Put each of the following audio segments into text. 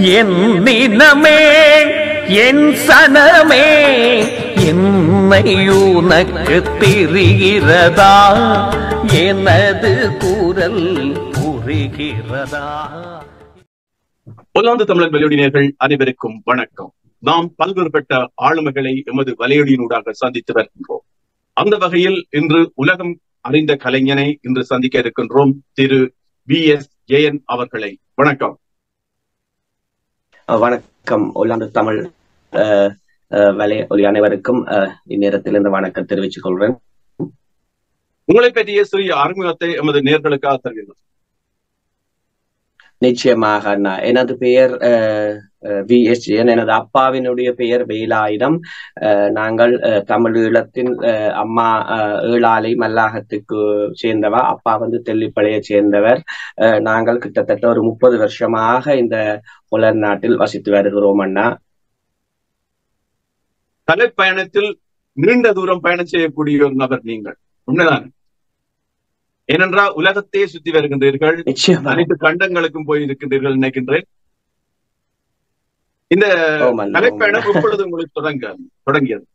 என் தினமே என் சனமே என்னை உனக்கு தெரிகிறதா எனது குரல் புரிகிறதா பொல்லாந்து தமிழர் வலையொலியினர்கள் அனைவருக்கும் வணக்கம் நாம் பல்வேறுபட்ட ஆளுமைகளை எமது வலையொலியினூடாக சந்தித்து வருகின்றோம் அந்த வகையில் இன்று உலகம் அறிந்த கலைஞனை இன்று சந்திக்க இருக்கின்றோம் திரு வி எஸ் ஜெயன் அவர்களை வணக்கம் அஹ் வணக்கம் ஒல்லாந்து தமிழ் அஹ், அஹ், வலை ஒலி அனைவருக்கும் அஹ், இந்நேரத்தில் இந்த வணக்கம் தெரிவித்துக் கொள்கிறேன் உங்களை பற்றிய சிறிய அறிமுகத்தை எமது நேர்களுக்காக தருகிறோம் நிச்சயமாக அண்ணா எனது பெயர் வி எஸ் எனது அப்பாவினுடைய பெயர் வேலாயுதம் அஹ், நாங்கள் அஹ், தமிழ் ஈழத்தின் அஹ், அம்மா அஹ், ஏழாலை மல்லாகத்துக்கு சேர்ந்தவா அப்பா வந்து தெல்லிப்பளையை சேர்ந்தவர் அஹ், நாங்கள் கிட்டத்தட்ட ஒரு முப்பது வருஷமாக இந்த உலர் நாட்டில் வசித்து வருகிறோம் அண்ணா கலை பயணத்தில் நீண்ட தூரம் பயணம் செய்யக்கூடிய ஒரு நபர் நீங்கள் உண்மைதான் ஏனென்றால் உலகத்தையே சுத்தி வருகின்றீர்கள் நிச்சயமாக அனைத்து கண்டங்களுக்கும் போய் இருக்கின்றீர்கள் நினைக்கின்றேன் இந்த ஆம் அண்ணா, ஆம் கலைப்பயணம் அண்ணா. எப்பொழுது உங்களுக்கு தொடங்க தொடங்கியது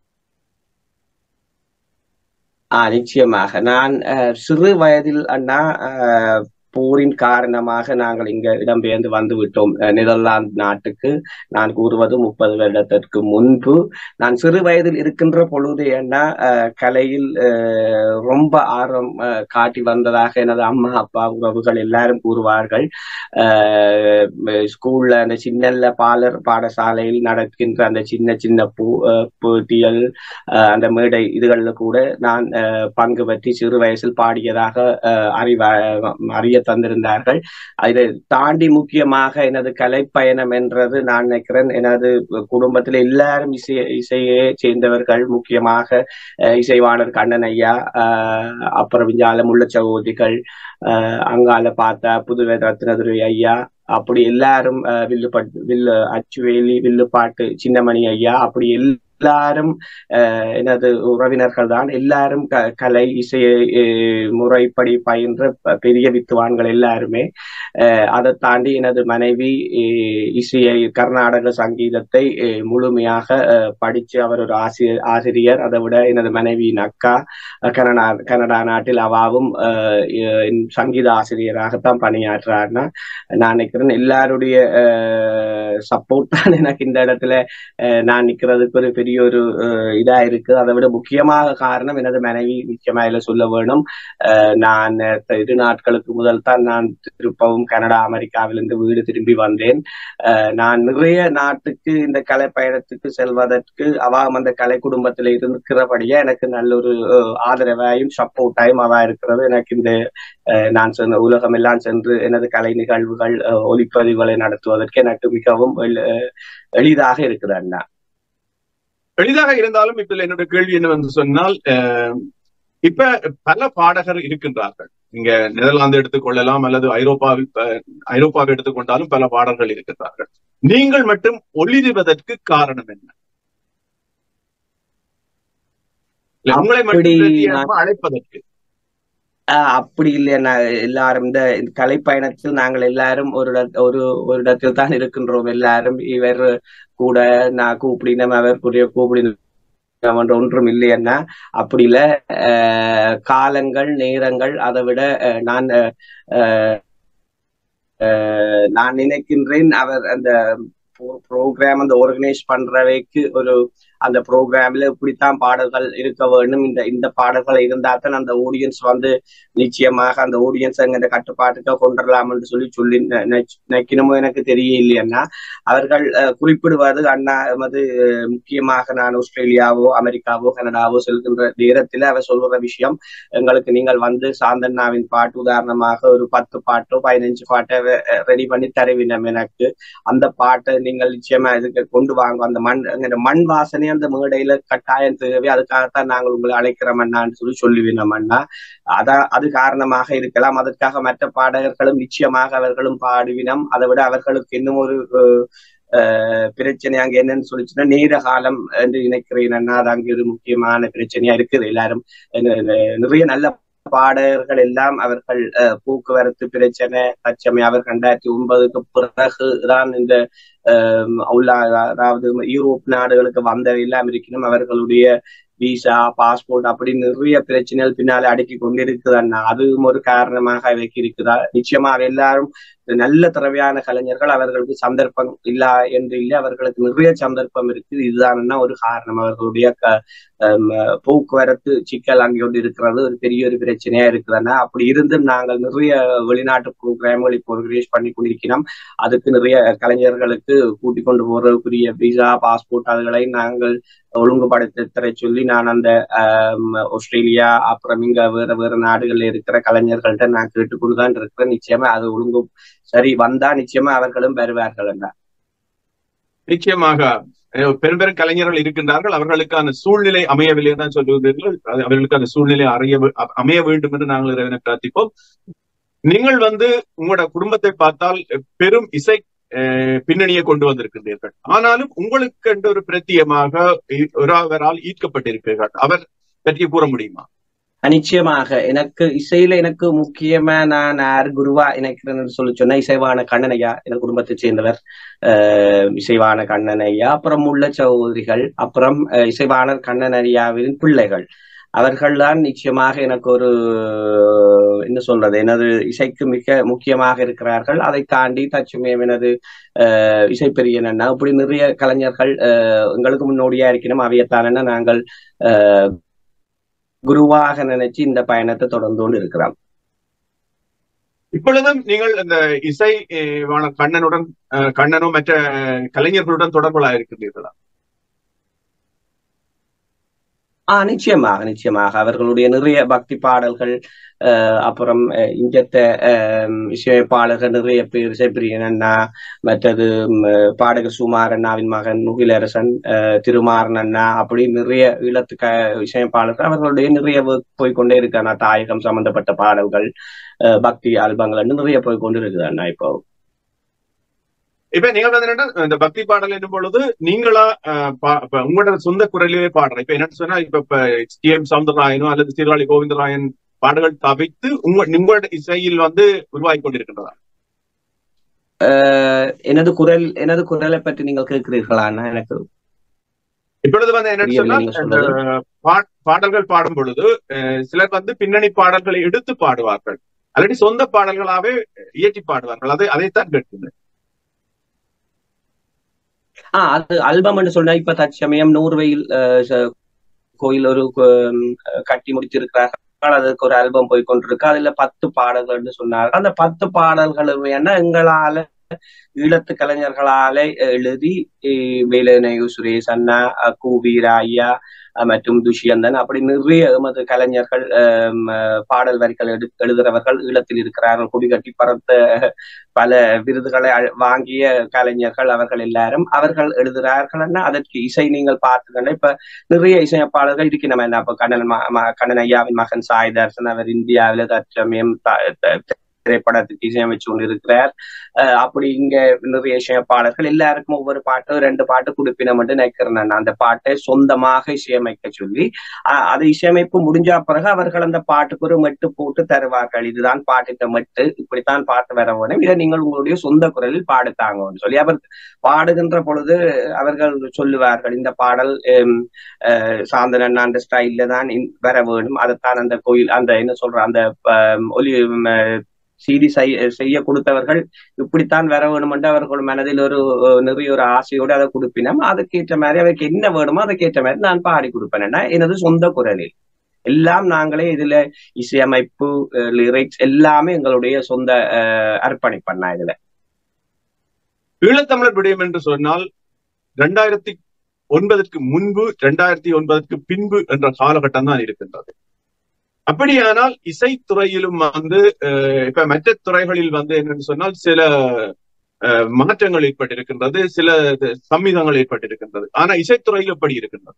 ஆ நிச்சயமாக நான் அஹ், சிறு வயதில் அண்ணா அஹ், போரின் காரணமாக நாங்கள் இங்க இடம்பெயர்ந்து வந்து விட்டோம் அஹ், நெதர்லாந்து நாட்டுக்கு நான் கூறுவது முப்பது வருடத்திற்கு முன்பு நான் சிறு வயதில் இருக்கின்ற பொழுது அண்ணா அஹ், கலையில் அஹ், ரொம்ப ஆர்வம் அஹ், காட்டி வந்ததாக எனது அம்மா அப்பா உறவுகள் எல்லாரும் கூறுவார்கள் அஹ், ஸ்கூல்ல அந்த சின்னல்ல பாலர் பாடசாலையில் நடக்கின்ற அந்த சின்ன சின்ன பூ அஹ், போட்டிகள் அஹ் அந்த மேடை இதுகளில் கூட நான் அஹ், பங்கு பற்றி சிறு வயசில் பாடியதாக அஹ், அறிவ அறிய தந்திருந்தார்கள் இதை தாண்டி முக்கியமாக எனது கலைப்பயணம் என்றது நான் நினைக்கிறேன் எனது குடும்பத்தில் எல்லாரும் இசை இசையை சேர்ந்தவர்கள் முக்கியமாக அஹ், இசைவாணர் கண்ணன் ஐயா அஹ், அப்புறம் விஞ்ஞால முள்ள சகோதரிகள் அஹ், அங்கால பார்த்தா புதுவை ரத்னதுரை ஐயா அப்படி எல்லாரும் அஹ், வில்லுப்பட்டு வில்லு அச்சுவேலி வில்லுப்பாட்டு சின்னமணி ஐயா அப்படி எல்லாரும் அஹ், எனது உறவினர்கள் தான் எல்லாரும் க கலை இசையை அஹ், முறைப்படி பயின்ற ப- பெரிய வித்துவான்கள் எல்லாருமே அஹ், அதை தாண்டி எனது மனைவி அஹ், இசையை கர்நாடக சங்கீதத்தை அஹ், முழுமையாக அஹ், படிச்சு அவர் ஒரு ஆசிரியர் ஆசிரியர் அதை விட எனது மனைவியின் அக்கா அஹ், கனடா கனடா நாட்டில் அவாவும் அஹ், என் சங்கீத ஆசிரியராகத்தான் பணியாற்றுறாருன்னா நான் நினைக்கிறேன் எல்லாருடைய சப்போர்ட் தான் எனக்கு இந்த இடத்துல அஹ், நான் நிக்கிறதுக்கு ஒரு பெரிய ஒரு அஹ், இதா இருக்கு அதை விட முக்கியமாக காரணம் எனது மனைவி நிச்சயமா இதுல சொல்ல வேணும் அஹ், நான் அஹ், இரு நாட்களுக்கு முதல் தான் நான் திருப்பவும் கனடா அமெரிக்காவிலிருந்து வீடு திரும்பி வந்தேன் அஹ், நான் நிறைய நாட்டுக்கு இந்த கலை பயணத்துக்கு செல்வதற்கு அவாம் அந்த கலை குடும்பத்துல இருக்கிறபடியா எனக்கு நல்ல ஒரு அஹ், ஆதரவாயும் சப்போர்ட்டாயும் அவா இருக்கிறது எனக்கு இந்த அஹ், நான் சென்ற உலகம் எல்லாம் சென்று எனது கலை நிகழ்வுகள் அஹ், ஒளிப்பதிவுகளை நடத்துவதற்கு எனக்கு மிகவும் எளி- எளிதாக இருக்குது அண்ணா எளிதாக இருந்தாலும் இப்ப என்னோட கேள்வி என்னவென்று சொன்னால் அஹ், இப்ப பல பாடகர் இருக்கின்றார்கள் இங்க நெதர்லாந்து எடுத்துக்கொள்ளலாம் அல்லது ஐரோப்பாவில் அஹ், ஐரோப்பாவை எடுத்துக்கொண்டாலும் பல பாடகர்கள் இருக்கின்றார்கள் நீங்கள் மட்டும் ஒளிருவதற்கு காரணம் என்ன இல்ல, உங்களை மட்டும் அப்படி பிரத்யேகமா அழைப்பதற்கு ஆஹ் அப்படி இல்லை நான் எல்லாரும் இந்த இந்த கலைப்பயணத்தில் நாங்கள் எல்லாரும் ஒரு இட- ஒரு ஒரு இடத்தில் தான் இருக்கின்றோம் எல்லாரும் இவர் கூட நான் கூப்பிடினம் அவர் புரிய கூப்பிடினம் என்ற ஒன்றும் இல்லை என்ன அப்படி இல்ல ஆஹ் காலங்கள் நேரங்கள் அதை விட ஆஹ் நான் ஆஹ் ஆஹ் நான் நினைக்கின்றேன் அவர் அந்த ப்ரோக்ராம் அந்த ஆர்கனைஸ் பண்றவைக்கு ஒரு அந்த ப்ரோக்ராம்ல இப்படித்தான் பாடல்கள் இருக்க வேண்டும் இந்த இந்த பாடல்கள் இருந்தா தான் அந்த ஆடியன்ஸ் வந்து நிச்சயமாக அந்த ஆடியன்ஸ் அங்க கட்டுப்பாட்டுக்கு கொண்டுடலாம் என்று சொல்லி சொல்லி நெ- நெ- நினைக்கணுமோ எனக்கு தெரியலையன்னா அவர்கள் அஹ், குறிப்பிடுவது அண்ணா எமது அஹ், முக்கியமாக நான் ஆஸ்திரேலியாவோ அமெரிக்காவோ கனடாவோ செல்கின்ற நேரத்தில் அவர் சொல்கிற விஷயம் எங்களுக்கு நீங்கள் வந்து சாந்தண்ணாவின் பாட்டு உதாரணமாக ஒரு பத்து பாட்டோ பதினஞ்சு பாட்டை ரெடி பண்ணி தருவினம் எனக்கு அந்த பாட்டை நீங்கள் நிச்சயமா இதுக்கு கொண்டு வாங்க அந்த மண் அந்த மண் வாசனை அந்த மேடையில கட்டாயம் தேவை அதுக்காகத்தான் நாங்கள் உங்களை அழைக்கிறோம் அண்ணான்னு சொல்லி சொல்லுவினோம் அண்ணா அதான் அது காரணமாக இருக்கலாம் அதற்காக மற்ற பாடகர்களும் நிச்சயமாக அவர்களும் பாடுவினம் அதை விட அவர்களுக்கு இன்னும் ஒரு அஹ், அஹ், பிரச்சனை அங்க என்னன்னு சொல்லிச்சுன்னா நேர காலம் என்று நினைக்கிறேன் அண்ணா அது அங்க ஒரு முக்கியமான பிரச்சனையா இருக்குது எல்லாரும் அஹ், நிறைய நல்ல பாடகர்கள் எல்லாம் அவர்கள் அஹ், போக்குவரத்து பிரச்சனை தச்சமை அவர் ரெண்டாயிரத்தி ஒன்பதுக்கு பிறகு தான் இந்த அஹ், உள்ள- அதாவது யூரோப் நாடுகளுக்கு வந்தவையெல்லாம் இருக்கணும் அவர்களுடைய விசா பாஸ்போர்ட் அப்படி நிறைய பிரச்சனைகள் பின்னாலே அடுக்கி கொண்டிருக்குதுன்னா அதுவும் ஒரு காரணமாக அவைக்கு இருக்குதா நிச்சயமாக எல்லாரும் நல்ல திறமையான கலைஞர்கள் அவர்களுக்கு சந்தர்ப்பம் இல்லா என்று இல்லை அவர்களுக்கு நிறைய சந்தர்ப்பம் இருக்குது இதுதான் ஒரு காரணம் அவர்களுடைய க- ஹம், போக்குவரத்து சிக்கல் அங்கே ஒன்று இருக்கிறது ஒரு பெரிய ஒரு பிரச்சனையா இருக்குதுன்னா அப்படி இருந்தும் நாங்கள் நிறைய வெளிநாட்டு ப்ரோக்ராம்கள் இப்போ ஆர்கனைஸ் பண்ணி கொண்டிருக்கிறோம் அதுக்கு நிறைய கலைஞர்களுக்கு கூட்டிக் கொண்டு போறதுக்குரிய விசா பாஸ்போர்ட் அதுகளை நாங்கள் ஒழுங்குபடுத்த தர சொல்லி நான் அந்த ஆம், ஆஸ்திரேலியா அப்புறம் இங்க வேற வேற நாடுகள்ல இருக்கிற கலைஞர்கள்ட்ட நான் கேட்டுக்கொண்டுதான் இருக்கிறேன் நிச்சயமா அது ஒழுங்கு சரி வந்தா நிச்சயமா அவர்களும் வருவார்கள் என்றார் நிச்சயமாக அஹ், பெரும் பெரும் கலைஞர்கள் இருக்கின்றார்கள் அவர்களுக்கான சூழ்நிலை அமையவில்லை தான் சொல்லுவீர்கள் அது அவர்களுக்கு அந்த சூழ்நிலை அறிய வே- அ- அமைய வேண்டும் என்று நாங்கள் இறைவனை பிரார்த்திப்போம் நீங்கள் வந்து உங்களோட குடும்பத்தை பார்த்தால் அஹ், பெரும் இசை அஹ், பின்னணியை கொண்டு வந்திருக்கின்றீர்கள் ஆனாலும் உங்களுக்கு என்று ஒரு பிரத்தியமாக இ- ஒருவரால் ஈர்க்கப்பட்டிருக்கிறீர்கள் அவர் பற்றி கூற முடியுமா நிச்சயமாக எனக்கு இசையில எனக்கு முக்கியமா நான் யார் குருவா நினைக்கிறேன்னு சொல்லி சொன்னா இசைவான கண்ணனையா என் குடும்பத்தை சேர்ந்தவர் அஹ் இசைவான கண்ணனையா அப்புறம் உள்ள சகோதரிகள் அப்புறம் அஹ், இசைவாணர் கண்ணனையாவின் பிள்ளைகள் அவர்கள்தான் நிச்சயமாக எனக்கு ஒரு என்ன சொல்றது எனது இசைக்கு மிக முக்கியமாக இருக்கிறார்கள் அதை தாண்டி தச்சுமயம் எனது அஹ், இசைப்பெரியன் அண்ணா இப்படி நிறைய கலைஞர்கள் அஹ், எங்களுக்கு முன்னோடியா இருக்கணும் அவையத்தான நாங்கள் அஹ், குருவாக நினைச்சு இந்த பயணத்தை தொடர்ந்து கொண்டு இருக்கிறோம் இப்பொழுதும் நீங்கள் இந்த இசை அஹ், வாண- கண்ணனுடன் அஹ், கண்ணனும் மற்ற கலைஞர்களுடன் தொடர்புகளாக இருக்கின்றீர்களா ஆஹ் நிச்சயமாக நிச்சயமாக அவர்களுடைய நிறைய பக்தி பாடல்கள் அஹ் அப்புறம் அஹ் இங்கத்த அஹ் இசையமைப்பாளர்கள் நிறைய பேர் இசைப்பிரியன் அண்ணா மற்றது ம், பாடகர் சுமார் அண்ணாவின் மகன் முகிலரசன் அஹ் திருமாறன் அண்ணா அப்படி நிறைய ஈழத்து க இசையமைப்பாளர்கள் அவர்களுடைய நிறைய work போய்க்கொண்டே இருக்கு அண்ணா தாயகம் சம்பந்தப்பட்ட பாடல்கள் அஹ் பக்தி ஆல்பங்கள் நிறைய போய்க்கொண்டு இருக்குது அண்ணா இப்போ இப்ப நீங்கள் வந்து என்னன்னா இந்த பக்தி பாடல் என்னும் பொழுது நீங்களா அஹ், பா- இப்ப உங்களோட சொந்த குரலிலே பாடுற இப்ப என்னன்னு சொன்னா இப்ப இப்ப டி எம் சவுந்தரராயனோ அல்லது சீர்காழி கோவிந்தராயன் பாடல்கள் தவிர்த்து உங்க உங்களோட இசையில் வந்து உருவாகி கொண்டிருக்கின்றதா அஹ் எனது குரல் எனது குரலை பற்றி நீங்கள் கேட்கிறீர்களா அண்ணா எனக்கு இப்பொழுது வந்து என்னன்னு புரியவில்லை சொன்னா நீங்க இந்த சொல்றது. பா- பாடல்கள் பாடும் பொழுது அஹ், சிலர் வந்து பின்னணி பாடல்களை எடுத்து பாடுவார்கள் அல்லது சொந்த பாடல்களாவே இயற்றி பாடுவார்கள் அதை அதைத்தான் கேட்கிறேன் ஆஹ் அது ஆல்பம்னு சொன்னா இப்ப தற்சமயம் நூறுவையில் அஹ், ச- கோயில் ஒரு கு- அஹ், கட்டி முடிச்சிருக்கிறார்கள் அதுக்கு ஒரு ஆல்பம் போய் கொண்டிருக்கு அதுல பத்து பாடல்கள்னு சொன்னார்கள் அந்த பத்து பாடல்களும் என்ன எங்களால ஈழத்து கலைஞர்களால எழுதி அஹ், வேலனையு சுரேஷ் அண்ணா அஹ், கு வீரா ஐயா அஹ், மற்றும் துஷ்யந்தன் அப்படி நிறைய எமது கலைஞர்கள் அஹ், அஹ், பாடல் வரிகள் எடு எழுதுறவர்கள் ஈழத்தில் இருக்கிறார்கள் குடிகட்டி பறந்த பல விருதுகளை அ- வாங்கிய கலைஞர்கள் அவர்கள் எல்லாரும் அவர்கள் எழுதுகிறார்கள்னா அதற்கு இசை நீங்கள் பார்த்துக்கணும் இப்ப நிறைய இசையமைப்பாளர்கள் இருக்கின்றன என்ன இப்ப கண்ணன் ம- ம- கண்ணன் ஐயாவின் மகன் சாய் தர்சன் அவர் இந்தியாவில தற்சமயம் த- த- திரைப்படத்துக்கு இசையமைச்சு கொண்டு இருக்கிறார் அஹ் அப்படி இங்க நிறைய இசையமைப்பாளர்கள் எல்லாருக்கும் ஒவ்வொரு பாட்டு ரெண்டு பாட்டு கொடுப்பினம் என்று நினைக்கிறேன் நான் அந்த பாட்டை சொந்தமாக இசையமைக்க சொல்லி அஹ் அது இசையமைப்பு முடிஞ்ச பிறகு அவர்கள் அந்த பாட்டுக்கு ஒரு மெட்டு போட்டு தருவார்கள் இதுதான் பாட்டுட்ட மெட்டு இப்படித்தான் பாட்டு வர வேணும் இதை நீங்கள் உங்களுடைய சொந்த குரலில் பாடுத்தாங்கன்னு சொல்லி அவர் பாடுகின்ற பொழுது அவர்கள் சொல்லுவார்கள் இந்த பாடல் ஹம், அஹ், சாந்தனன் அந்த ஸ்டைல்ல தான் இன்- வர வேணும் அதைத்தான் அந்த கோயில் அந்த என்ன சொல்ற அந்த அஹ், ஒலி சிடி செய்ய கொடுத்தவர்கள் இப்படித்தான் வர வேணும் என்று அவர்கள் மனதில் ஒரு அஹ், நிறைய ஒரு ஆசையோடு அதை கொடுப்பினோம் அதுக்கேற்ற மாதிரி அவருக்கு என்ன வேணுமோ அதுக்கேற்ற மாதிரி நான் பாடி கொடுப்பேன் எனது சொந்த குரலில் எல்லாம் நாங்களே இதுல இசையமைப்பு லிரிக்ஸ் எல்லாமே எங்களுடைய சொந்த அஹ், அர்ப்பணிப்பண்ணா இதுல ஈழத்தமிழர் விடயம் என்று சொன்னால் இரண்டாயிரத்தி ஒன்பதற்கு முன்பு இரண்டாயிரத்தி ஒன்பதற்கு பின்பு என்ற காலகட்டம் தான் இருக்கின்றது அப்படியானால் இசைத்துறையிலும் வந்து அஹ், இப்ப மற்ற துறைகளில் வந்து என்னன்னு சொன்னால் சில அஹ், மாற்றங்கள் ஏற்பட்டிருக்கின்றது சில இது, சம்மிதங்கள் ஏற்பட்டிருக்கின்றது ஆனா இசைத்துறையில் எப்படி இருக்கின்றது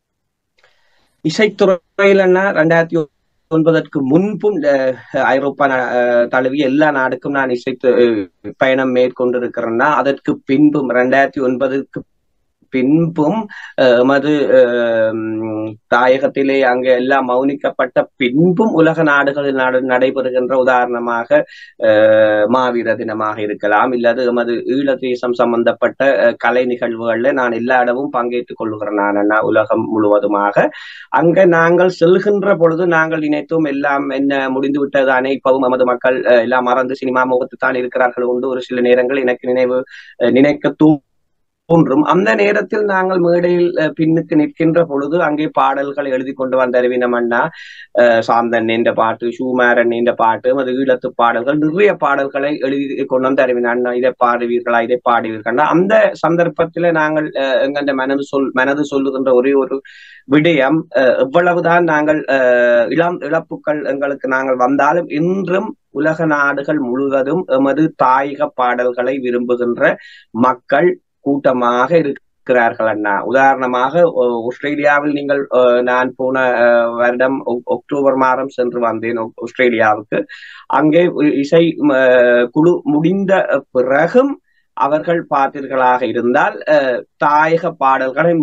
இசைத்துறையிலன்னா ரெண்டாயிரத்தி ஒன்பதற்கு முன்பும் அஹ், ஐரோப்பா நா- அஹ், தழுவிய எல்லா நாடுக்கும் நான் இசை பயணம் மேற்கொண்டிருக்கிறேன்னா அதற்கு பின்பும் ரெண்டாயிரத்தி ஒன்பதுக்கு பின்பும் அஹ், எமது அஹ், தாயகத்திலே அங்கே எல்லாம் மௌனிக்கப்பட்ட பின்பும் உலக நாடுகளில் நட- நடைபெறுகின்ற உதாரணமாக அஹ், மாவீர தினமாக இருக்கலாம் இல்லது எமது ஈழ தேசம் சம்பந்தப்பட்ட அஹ், கலை நிகழ்வுகள்ல நான் எல்லா இடமும் பங்கேற்றுக் கொள்கிறேன் நான் அண்ணா, உலகம் முழுவதுமாக அங்க நாங்கள் செல்கின்ற பொழுது நாங்கள் நினைத்தோம் எல்லாம் என்ன முடிந்து விட்டதானே இப்பவும் நமது மக்கள் அஹ், எல்லாம் மறந்து சினிமா முகத்து தான் இருக்கிறார்கள் உண்டு ஒரு சில நேரங்கள் எனக்கு நினைவு அஹ், நினைக்க தூ தோன்றும் அந்த நேரத்தில் நாங்கள் மேடையில் அஹ், பின்னுக்கு நிற்கின்ற பொழுது அங்கே பாடல்கள் எழுதி கொண்டு வந்த அறிவினம் அண்ணா அஹ், சாந்தன் என்ற பாட்டு ஷூமாரன் என்ற பாட்டு அது ஈழத்து பாடல்கள் நிறைய பாடல்களை எழுதி கொண்டு வந்த அறிவின அண்ணா இதை பாடுவீர்களா இதை பாடுவீர்களா அந்த சந்தர்ப்பத்தில நாங்கள் அஹ், எங்கண்ட மனது சொல் மனது சொல்லுகின்ற ஒரே ஒரு விடயம் அஹ், எவ்வளவுதான் நாங்கள் அஹ், இளம் இழப்புகள் எங்களுக்கு நாங்கள் வந்தாலும் இன்றும் உலக நாடுகள் முழுவதும் எமது தாயக பாடல்களை விரும்புகின்ற மக்கள் கூட்டமாக இருக்கிறார்கள் அண்ணா உதாரணமாக ஒ- ஆஸ்திரேலியாவில் நீங்கள் அஹ், நான் போன அஹ், வருடம் ஒக்- அக்டோபர் மாதம் சென்று வந்தேன் ஆஸ்- ஆஸ்திரேலியாவுக்கு அங்கே இ- இசை ம, குழு முடிந்த பிறகும் அவர்கள் பார்த்தீர்களாக இருந்தால் அஹ், தாயக பாடல்களை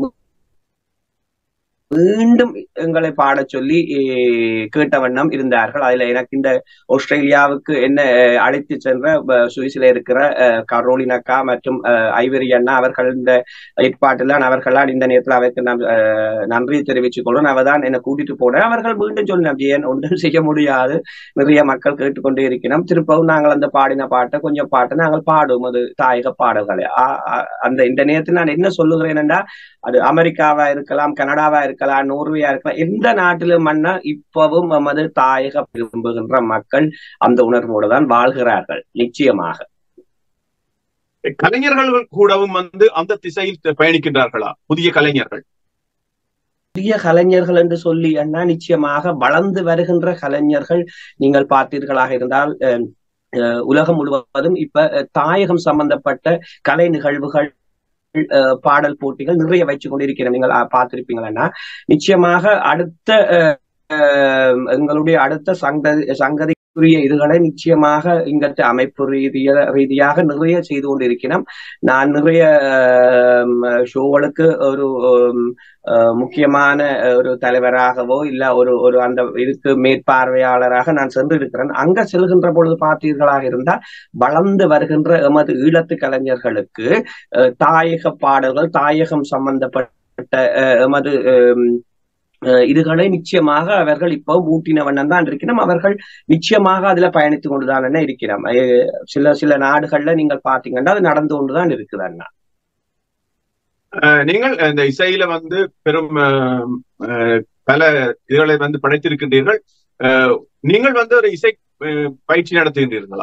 மீண்டும் எங்களை பாடச் சொல்லி eh, கேட்ட வண்ணம் இருந்தார்கள் அதுல எனக்கு இந்த ஆஸ்திரேலியாவுக்கு என்ன அஹ், அழைத்து சென்ற அஹ், சுவிஸ்ல இருக்கிற அஹ், கரோலின் அக்கா மற்றும் அஹ், ஐவரி அண்ணா அவர்கள் இந்த ஏற்பாட்டெல்லாம் அவர்களால் இந்த நேரத்தில் அவருக்கு நான் அஹ், நன்றி தெரிவித்துக் கொள்றேன் அவர் தான் என்னை கூட்டிட்டு போனேன் அவர்கள் மீண்டும் சொன்னார் ஏன் ஒன்றும் செய்ய முடியாது நிறைய மக்கள் கேட்டுக்கொண்டே இருக்கிறோம் திருப்பவும் நாங்கள் அந்த பாடின பாட்டை கொஞ்சம் பாட்டை நாங்கள் பாடுவோம் அது தாயக பாடல்களை ஆ- ஆ- அந்த இந்த நேரத்தில் நான் என்ன சொல்லுகிறேன் என்றா அது அமெரிக்காவா இருக்கலாம் கனடாவா இருக்கலாம் நோர்வேயா இருக்கலாம் எந்த நாட்டிலும் மன்னா இப்பவும் நமது தாயக விரும்புகின்ற மக்கள் அந்த உணர்வோடு தான் வாழ்கிறார்கள் நிச்சயமாக கலைஞர்கள் கூடவும் வந்து அந்த திசையில் பயணிக்கின்றார்களா புதிய கலைஞர்கள் புதிய கலைஞர்கள் என்று சொல்லி அண்ணா நிச்சயமாக வளர்ந்து வருகின்ற கலைஞர்கள் நீங்கள் பார்த்தீர்களாக இருந்தால் அஹ், அஹ், உலகம் முழுவதும் இப்ப அஹ், தாயகம் சம்பந்தப்பட்ட கலை நிகழ்வுகள் அஹ், பாடல் போட்டிகள் நிறைய வச்சு கொண்டிருக்கிறோம் நீங்கள் அஹ், பார்த்திருப்பீங்களா நிச்சயமாக அடுத்த அஹ், அஹ், எங்களுடைய அடுத்த சங்கதி சங்கதிக்குரிய இதுகளை நிச்சயமாக இங்கத்த அமைப்பு ரீதிய ரீதியாக நிறைய செய்து கொண்டிருக்கிறோம் நான் நிறைய அஹ், ஷோகளுக்கு ஒரு அஹ், அஹ், முக்கியமான அஹ், ஒரு தலைவராகவோ இல்ல ஒரு ஒரு அந்த இதுக்கு மேற்பார்வையாளராக நான் சென்று இருக்கிறேன் அங்க செல்கின்ற பொழுது பார்த்தீர்களாக இருந்தால் வளர்ந்து வருகின்ற எமது ஈழத்து கலைஞர்களுக்கு அஹ், தாயக பாடல்கள் தாயகம் சம்பந்தப்பட்ட அஹ், எமது அஹ், அஹ், இதுகளை நிச்சயமாக அவர்கள் இப்போ ஊட்டின வண்ணம் தான் இருக்கிறோம் அவர்கள் நிச்சயமாக அதுல பயணித்து கொண்டுதான் என்ன இருக்கிறோம் அஹ், சில சில நாடுகள்ல நீங்கள் பாத்தீங்கன்னா அது நடந்து கொண்டுதான் இருக்குது அண்ணா அஹ் நீங்கள் இந்த இசையில வந்து பெரும் அஹ், அஹ், பல இதுகளை வந்து படைத்திருக்கின்றீர்கள் அஹ், நீங்கள் வந்து ஒரு இசை அஹ், பயிற்சி நடத்துகின்றீர்களா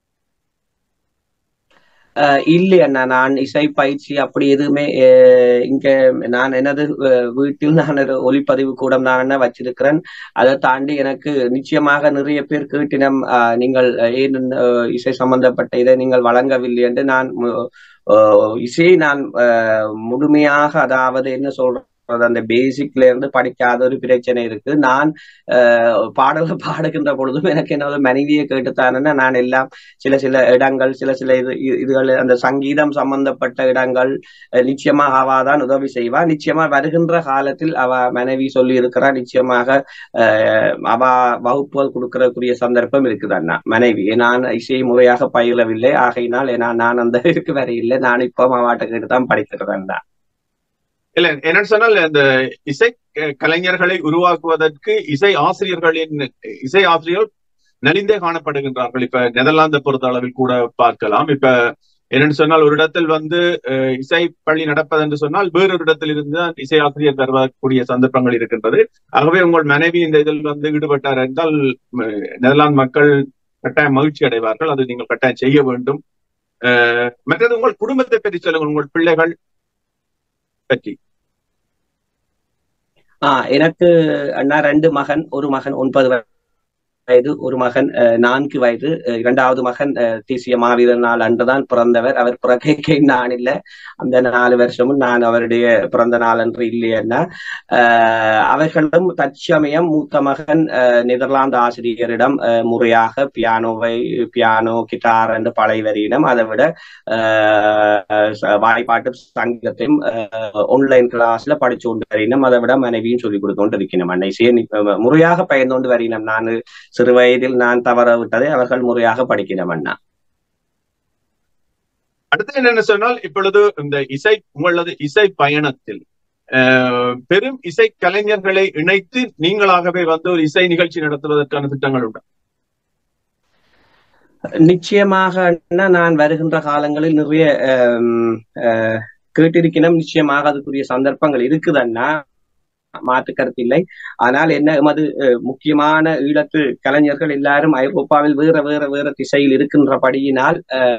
அஹ் இல்லை அண்ணா நான் இசை பயிற்சி அப்படி எதுவுமே அஹ் இங்க நான் எனது அஹ் வீட்டில் நான் ஒரு ஒலிப்பதிவு கூடம் நான் என்ன வச்சிருக்கிறேன் அதை தாண்டி எனக்கு நிச்சயமாக நிறைய பேர் கேட்டினம் அஹ் நீங்கள் ஏன் அஹ் இசை சம்பந்தப்பட்ட இதை நீங்கள் வழங்கவில்லை என்று நான் மு- அஹ் இசையை நான் அஹ் முழுமையாக அதாவது என்ன சொல்றது அந்த பேசிக்ல இருந்து படிக்காத ஒரு பிரச்சனை இருக்கு நான் அஹ் பாடல்கள் பாடுகின்ற பொழுதும் எனக்கு என்னோட மனைவியை கேட்டுத்தானே நான் எல்லாம் சில சில இடங்கள் சில சில இது இது- இதுகள் அந்த சங்கீதம் சம்பந்தப்பட்ட இடங்கள் அஹ் நிச்சயமாக அவ தான் உதவி செய்வா நிச்சயமா வருகின்ற காலத்தில் அவ மனைவி சொல்லி இருக்கிறா நிச்சயமாக அஹ் அவ வகுப்புகள் கொடுக்கறக்குரிய சந்தர்ப்பம் இருக்குது அண்ணா மனைவி நான் இசை முறையாக பயிலவில்லை ஆகையினால் நான் நான் அந்த இதுக்கு வர இல்லை நான் இப்போ அவாட்ட கேட்டு தான் படிக்கிறேன் அண்ணா இல்ல என்னன்னு சொன்னால் இந்த இசை அஹ், கலைஞர்களை உருவாக்குவதற்கு இசை ஆசிரியர்களின் இசை ஆசிரியர்கள் நலிந்தே காணப்படுகின்றார்கள் இப்ப நெதர்லாந்தை பொறுத்த அளவில் கூட பார்க்கலாம் இப்ப என்னன்னு சொன்னால் ஒரு இடத்தில் வந்து அஹ், இசை பள்ளி நடப்பது என்று சொன்னால் வேறொரு இடத்தில் இருந்து தான் இசை ஆசிரியர் தருவக்கூடிய சந்தர்ப்பங்கள் இருக்கின்றது ஆகவே உங்கள் மனைவி இந்த இதில் வந்து ஈடுபட்டார் என்றால் அஹ், நெதர்லாந்து மக்கள் கட்டாயம் மகிழ்ச்சி அடைவார்கள் அது நீங்கள் கட்டாயம் செய்ய வேண்டும் அஹ், மற்றது உங்கள் குடும்பத்தை பற்றி சொல்லுங்கள் உங்கள் பிள்ளைகள் பற்றி ஆஹ் எனக்கு அண்ணா ரெண்டு மகன் ஒரு மகன் ஒன்பது வயது ஒரு மகன் அஹ், நான்கு வயது அஹ், இரண்டாவது மகன் அஹ், தேசிய மாவீரர் நாள் அன்றுதான் பிறந்தவர் அவர் பிறக்கைக்கே நான் இல்லை அந்த நாலு வருஷமும் நான் அவருடைய பிறந்த நாள் அன்று இல்லையன்னா அஹ், அவர்களும் தற்சமயம் மூத்த மகன் அஹ், நெதர்லாந்து ஆசிரியரிடம் அஹ், முறையாக பியானோவை பியானோ கிட்டார் என்று பழைய வரியினம் அதை விட அஹ், ச- வாய்ப்பாட்டு சங்கீதத்தையும் ஆன்லைன் கிளாஸ்ல படிச்சு கொண்டு வரினம் அதை விட மனைவியும் சொல்லிக் கொடுத்து கொண்டு இருக்கணும் அன்னை சே முறையாக பயந்து கொண்டு வரினம் நான் சிறு வயதில் நான் தவற விட்டதை அவர்கள் முறையாக படிக்கணும் அண்ணா அடுத்து என்னன்னு சொன்னால் இப்பொழுது இந்த இசை உங்களது இசை பயணத்தில் அஹ், பெரும் இசை கலைஞர்களை இணைத்து நீங்களாகவே வந்து ஒரு இசை நிகழ்ச்சி நடத்துவதற்கான திட்டங்கள் உண்டு நிச்சயமாக அண்ணா நான் வருகின்ற காலங்களில் நிறைய ஆம், அஹ், கேட்டிருக்கணும் நிச்சயமாக அதுக்குரிய சந்தர்ப்பங்கள் இருக்குது அண்ணா மாற்று கருத்து இல்லை ஆனால் என்ன எமது அஹ், முக்கியமான ஈழத்து கலைஞர்கள் எல்லாரும் ஐரோப்பாவில் வேற வேற வேற திசையில் இருக்கின்றபடியினால் அஹ்,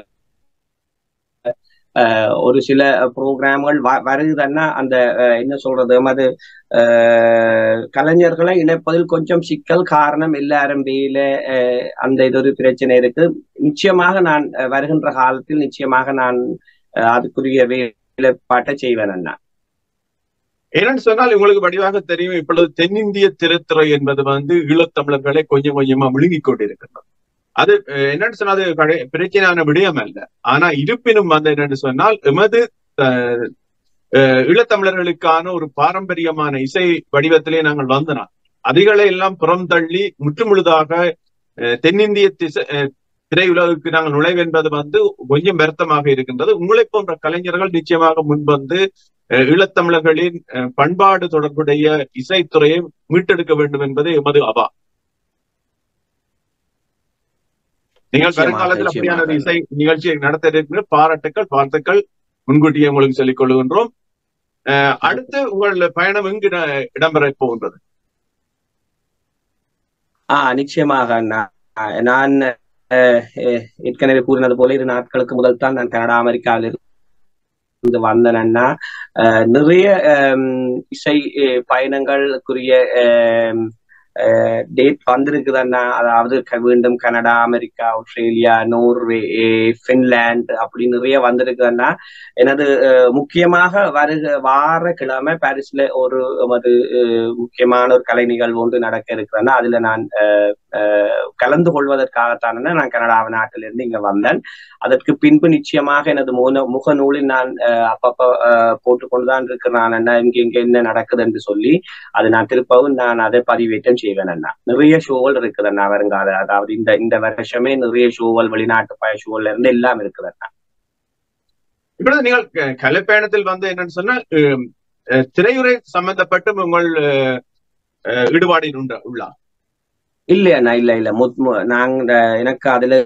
அஹ், ஒரு சில ப்ரோக்ராம்கள் வருகுதுன்னா அந்த அஹ், என்ன சொல்றது எமது அஹ், கலைஞர்களை இணைப்பதில் கொஞ்சம் சிக்கல் காரணம் எல்லாரும் வேல அஹ், அந்த இது ஒரு பிரச்சனை இருக்கு நிச்சயமாக நான் அஹ், வருகின்ற காலத்தில் நிச்சயமாக நான் அஹ், அதுக்குரிய வேலைப்பாட்டை செய்வேன் அண்ணா ஏன்னு சொன்னால் உங்களுக்கு வடிவாக தெரியும் இப்பொழுது தென்னிந்திய திரைத்துறை என்பது வந்து ஈழத்தமிழர்களை கொஞ்சம் கொஞ்சமா விழுங்கிக் கொண்டிருக்கின்றது அது அஹ், என்னன்னு சொன்னா அது பழைய பிரச்சனையான விடயம் அல்ல ஆனா இருப்பினும் வந்து என்னன்னு சொன்னால் எமது அஹ், அஹ், ஈழத்தமிழர்களுக்கான ஒரு பாரம்பரியமான இசை வடிவத்திலே நாங்கள் வந்தனால் அதிகளை எல்லாம் புறம் தள்ளி முற்றுமுழுதாக அஹ், தென்னிந்திய திசை அஹ், திரையுலகுக்கு நாங்கள் நுழைவென்பது வந்து கொஞ்சம் வருத்தமாக இருக்கின்றது உங்களை போன்ற கலைஞர்கள் நிச்சயமாக முன்வந்து அஹ், ஈழத்தமிழர்களின் அஹ், பண்பாடு தொடர்புடைய இசைத்துறையை மீட்டெடுக்க வேண்டும் என்பது எமது அவா நீங்கள் நிச்சயமாக, வருங்காலத்தில் அப்படியான ஒரு நிச்சயமாக. இசை நிகழ்ச்சியை நடத்த இருக்கிற பாராட்டுக்கள் வாழ்த்துக்கள் முன்கூட்டியே உங்களுக்கு சொல்லிக் கொள்கின்றோம் அஹ், அடுத்து உங்கள் பயணம் எங்கு இட- இடம்பெற போகின்றது ஆஹ் நிச்சயமாக அண்ணா ஆஹ் நான் அஹ், அஹ், ஏற்கனவே கூறினது போல இரு நாட்களுக்கு முதல் தான் நான் கனடா அமெரிக்காவில் இருந்து வந்தேன் அண்ணா அஹ், நிறைய அம், இசை அஹ், பயணங்களுக்குரிய டேட் வந்திருக்குது அண்ணா அதாவது க- மீண்டும் கனடா அமெரிக்கா ஆஸ்திரேலியா நோர்வே அஹ், பின்லாந்து அப்படி நிறைய வந்திருக்கு அண்ணா எனது அஹ், முக்கியமாக வருக வார கிழமை பாரிஸ்ல ஒரு எமது அஹ், முக்கியமான ஒரு கலை நிகழ்வு ஒன்று நடக்க இருக்கிறேன்னா அதுல நான் அஹ், அஹ், கலந்து கொள்வதற்காகத்தான் நான் கனடா நாட்டிலிருந்து இங்க வந்தேன் அதற்கு பின்பு நிச்சயமாக எனது முக முகநூலில் நான் அஹ், அப்பப்ப அஹ், போட்டுக்கொண்டுதான் இருக்கிறேன் அண்ணா இங்க இங்க என்ன நடக்குது என்று சொல்லி அது நான் திருப்பவும் நான் அதை பதிவேற்றம் செய்வேன் அண்ணா நிறைய ஷோகள் இருக்குது அண்ணா வருங்கால அதாவது இந்த இந்த வருஷமே நிறைய ஷோகள் வெளிநாட்டு பய ஷோல இருந்து எல்லாம் இருக்குது அண்ணா இப்பொழுது நீங்கள் க- கலைப்பயணத்தில் வந்து என்னன்னு சொன்னா அஹ், அஹ், திரையுறை சம்பந்தப்பட்டு உங்கள் அஹ், அஹ், ஈடுபாடு உண்டு உள்ளா இல்ல அண்ணா இல்ல இல்ல முத்- மு- நாங்க எனக்கு அதுல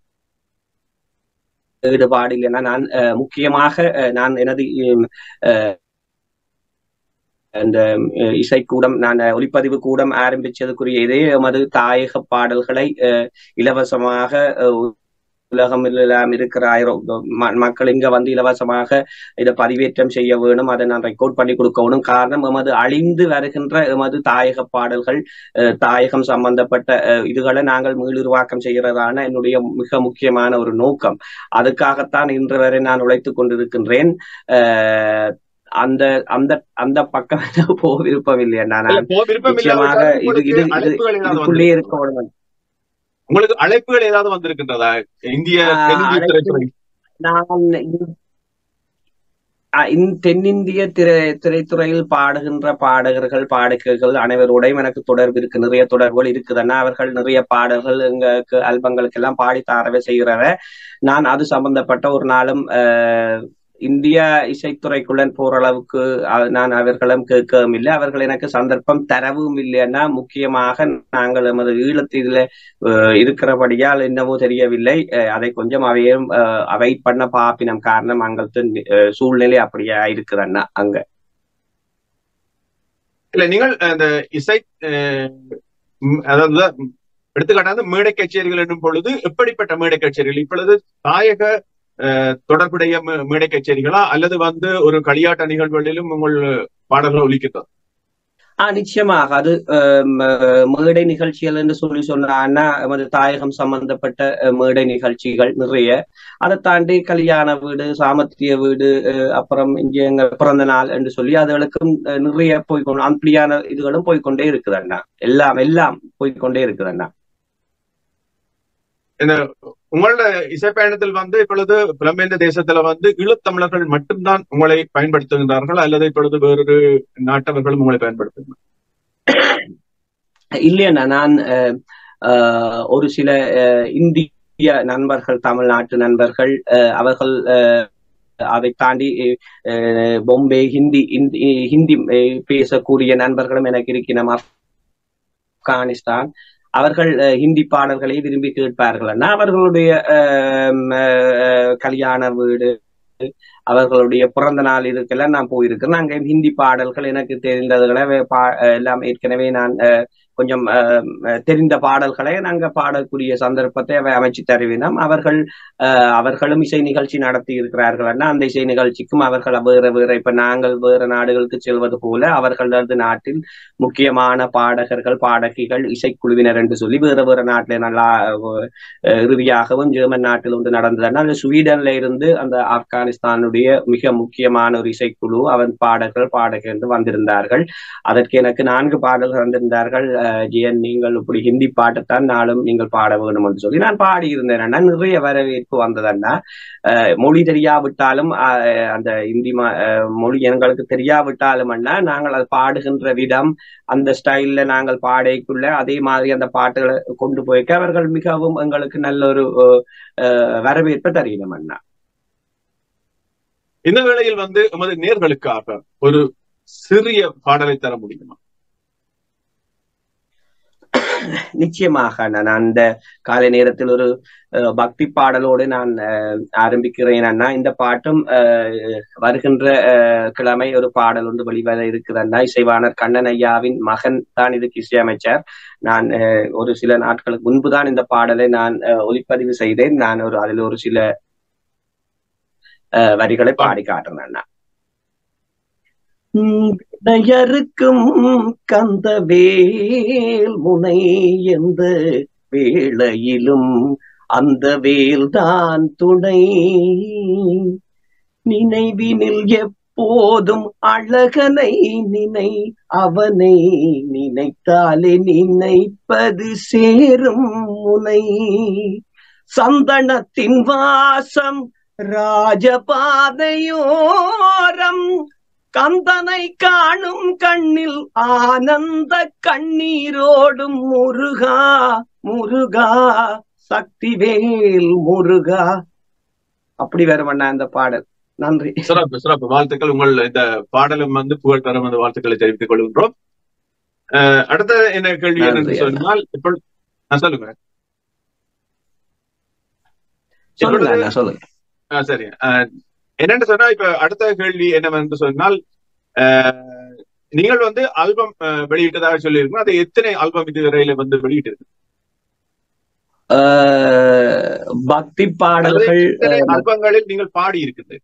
ஈடுபாடு இல்லைன்னா நான் அஹ், முக்கியமாக அஹ், நான் எனது உம், அஹ், இந்த அஹ், இசைக்கூடம் நான் அஹ், ஒலிப்பதிவு கூடம் ஆரம்பிச்சதுக்குரிய இதே எமது தாயக பாடல்களை அஹ், இலவசமாக அஹ், உலகம் எல்லாம் இருக்கிற ஐரோ- ம- மக்கள் இங்க வந்து இலவசமாக இதை பதிவேற்றம் செய்ய வேணும் அதை நான் ரெக்கார்ட் பண்ணி கொடுக்கணும் காரணம் எமது அழிந்து வருகின்ற எமது தாயக பாடல்கள் அஹ், தாயகம் சம்பந்தப்பட்ட அஹ், இதுகளை நாங்கள் மீளுருவாக்கம் செய்கிறதான என்னுடைய மிக முக்கியமான ஒரு நோக்கம் அதுக்காகத்தான் இன்று வரை நான் உழைத்துக் கொண்டிருக்கின்றேன் அஹ், அந்த அந்த அந்த பக்கம் எனக்கு போக விருப்பம் இல்லை நான் இல்ல, போ விருப்பம் நிச்சயமாக இல்லாவிட்டாலும் இது உங்களுக்கு இது இது அழைப்புகள் ஏதாவது இதுக்குள்ளே வந்திருக்கிறதா? இருக்க உங்களுக்கு அழைப்புகள் ஏதாவது வந்திருக்கின்றதா இந்திய ஆஹ் தென்னிந்திய அழைப்பு- திரைத்துறை நான் இந்த- அஹ் இந்த தென்னிந்திய திரை திரைத்துறையில் பாடுகின்ற பாடகர்கள் பாடகர்கள் அனைவரோடையும் எனக்கு தொடர்பு இருக்கு நிறைய தொடர்புகள் இருக்குதுன்னா அவர்கள் நிறைய பாடல்கள் எங்களுக்கு ஆல்பங்களுக்கு எல்லாம் பாடி தாரவே செய்கிறவ நான் அது சம்பந்தப்பட்ட ஒரு நாளும் அஹ், இந்திய இசைத்துறைக்குள்ளன் போற அளவுக்கு அஹ், நான் அவர்களும் கேட்கவும் இல்லை அவர்கள் எனக்கு சந்தர்ப்பம் தரவும் இல்லைன்னா முக்கியமாக நாங்கள் எமது ஈழத்தில் அஹ், இருக்கிறபடியால் என்னவோ தெரியவில்லை அஹ், அதை கொஞ்சம் அவையும் அவைட் பண்ண பாப்பினம் காரணம் அங்கத்து அஹ், சூழ்நிலை அப்படியே இருக்குதுன்னா அங்க இல்ல நீங்கள் அந்த இசை அஹ், ம், அதாவது எடுத்துக்காட்டாக மேடை கச்சேரிகள் என்னும் பொழுது எப்படிப்பட்ட மேடை கச்சேரிகள் இப்பொழுது தாயக அஹ், தொடர்புடைய மே- மேடை கச்சேரிகளா அல்லது வந்து ஒரு களியாட்ட நிகழ்வுகளிலும் உங்கள் பாடல்கள் ஒலிக்கிறது ஆஹ் நிச்சயமாக அது அஹ், ம- மேடை நிகழ்ச்சிகள் என்று சொல்லி சொன்னான்னா எமது தாயகம் சம்பந்தப்பட்ட அஹ், மேடை நிகழ்ச்சிகள் நிறைய அதை தாண்டி கல்யாண வீடு சாமத்திய வீடு அஹ், அப்புறம் இங்க எங்க பிறந்த நாள் என்று சொல்லி அதுகளுக்கும் அஹ், நிறைய போய்க்கொண்டு அப்படியான இதுகளும் போய்க்கொண்டே இருக்குது அண்ணா எல்லாம் எல்லாம் போய்க்கொண்டே இருக்குது அண்ணா உங்களோட இசைப்பயணத்தில் வந்து இப்பொழுது புலம்பெயர்ந்த தேசத்துல வந்து ஈழத்தமிழர்கள் மட்டும்தான் உங்களை பயன்படுத்துகின்றார்கள் அல்லது இப்பொழுது வேறொரு நாட்டவர்களும் உங்களை பயன்படுத்துகிறார்கள் இல்லையண்ணா நான் அஹ், அஹ், ஒரு சில அஹ், இந்திய நண்பர்கள் தமிழ்நாட்டு நண்பர்கள் அஹ், அவர்கள் அஹ், அதை தாண்டி அஹ், பொம்பே ஹிந்தி இந்தி ஹிந்தி அஹ், பேசக்கூடிய நண்பர்களும் எனக்கு இருக்கிறோம் ஆப்கானிஸ்தான் அவர்கள் அஹ், ஹிந்தி பாடல்களை விரும்பி கேட்பார்கள் அண்ணா அவர்களுடைய அஹ், அஹ், கல்யாண வீடு அவர்களுடைய பிறந்த நாள் இதுக்கெல்லாம் நான் போயிருக்கிறேன் அங்கே ஹிந்தி பாடல்கள் எனக்கு தெரிந்ததுகளை வே- பா- எல்லாம் ஏற்கனவே நான் அஹ், கொஞ்சம் அஹ், அஹ், தெரிந்த பாடல்களை நாங்க பாடக்கூடிய சந்தர்ப்பத்தை அவை அமைச்சு தருவினோம் அவர்கள் அஹ், அவர்களும் இசை நிகழ்ச்சி நடத்தி இருக்கிறார்கள்னா அந்த இசை நிகழ்ச்சிக்கும் அவர்கள் வேற வேற இப்ப நாங்கள் வேற நாடுகளுக்கு செல்வது போல அவர்களது நாட்டில் முக்கியமான பாடகர்கள் பாடகிகள் இசைக்குழுவினர் என்று சொல்லி வேற வேற நாட்டில நல்லா அஹ், இறுதியாகவும் ஜெர்மன் நாட்டில் ஒன்று நடந்ததுன்னா அந்த ஸ்வீடன்ல இருந்து அந்த ஆப்கானிஸ்தானுடைய மிக முக்கியமான ஒரு இசைக்குழு அவன் பாடகர்கள் பாடகர் என்று வந்திருந்தார்கள் அதற்கு எனக்கு நான்கு பாடல்கள் வந்திருந்தார்கள் அஹ், ஜெயன் நீங்கள் இப்படி ஹிந்தி பாட்டைத்தான் நாளும் நீங்கள் பாட வேண்டும் என்று சொல்லி நான் பாடியிருந்தேன் அண்ணா நிறைய வரவேற்பு வந்ததண்ணா அஹ், மொழி தெரியாவிட்டாலும் அஹ், அந்த இந்தி ம- அஹ், மொழி எங்களுக்கு தெரியாவிட்டாலும் அண்ணா நாங்கள் அது பாடுகின்ற விதம் அந்த ஸ்டைல்ல நாங்கள் பாடைக்குள்ள அதே மாதிரி அந்த பாட்டுகளை கொண்டு போய்க்க அவர்கள் மிகவும் எங்களுக்கு நல்ல ஒரு அஹ், வரவேற்பை தருகிறோம் அண்ணா இந்த வேளையில் வந்து எமது நேர்களுக்காக ஒரு சிறிய பாடலை தர முடியுமா நிச்சயமாக நான் அந்த காலை நேரத்தில் ஒரு அஹ், பக்தி பாடலோடு நான் அஹ், ஆரம்பிக்கிறேன் அண்ணா இந்த பாட்டும் அஹ், வருகின்ற அஹ், கிழமை ஒரு பாடல் ஒன்று வெளிவர இருக்குது அண்ணா இசைவாணர் கண்ணன் ஐயாவின் மகன் தான் இதுக்கு இசையமைச்சார் நான் அஹ், ஒரு சில நாட்களுக்கு முன்புதான் இந்த பாடலை நான் அஹ், ஒளிப்பதிவு செய்தேன் நான் ஒரு அதில் ஒரு சில அஹ், வரிகளை பாடி காட்டுறேன் அண்ணா விடையறுக்கும் கந்த வேல் முனை எந்த வேளையிலும் அந்த வேல்தான் துணை நினைவினில் எப்போதும் அழகனை நினை அவனை நினைத்தாலே நினைப்பது சேரும் முனை சந்தனத்தின் வாசம் ராஜபாதையோரம் கந்தனை காணும் கண்ணில் ஆனந்த கண்ணீரோடும் முருகா முருகா சக்திவேல் முருகா அப்படி வருமண்ணா இந்த பாடல் நன்றி சிறப்பு சிறப்பு வாழ்த்துக்கள் உங்கள் இந்த பாடலும் வந்து புகழ் தரும் அந்த வாழ்த்துக்களை தெரிவித்துக் கொள்கின்றோம் அஹ், அடுத்த என்ன கேள்வி நன்றி, என்னன்னு சொன்னால் இப்போ ஆ, சொல்லுங்க சொல்லுங்க இப்பொழுது- அண்ணா சொல்லுங்க ஆ, சரி அஹ், என்னன்னு சொன்னா இப்ப அடுத்த கேள்வி என்னவென்று சொன்னால் அஹ், நீங்கள் வந்து ஆல்பம் வெளியிட்டதாக சொல்லியிருக்கோம் அது எத்தனை ஆல்பம் இதுவரையில வந்து வெளியிட்டு அஹ், பக்தி பாடல்கள் எத்தனை ஆல்பங்களில் நீங்கள் பாடி இருக்குது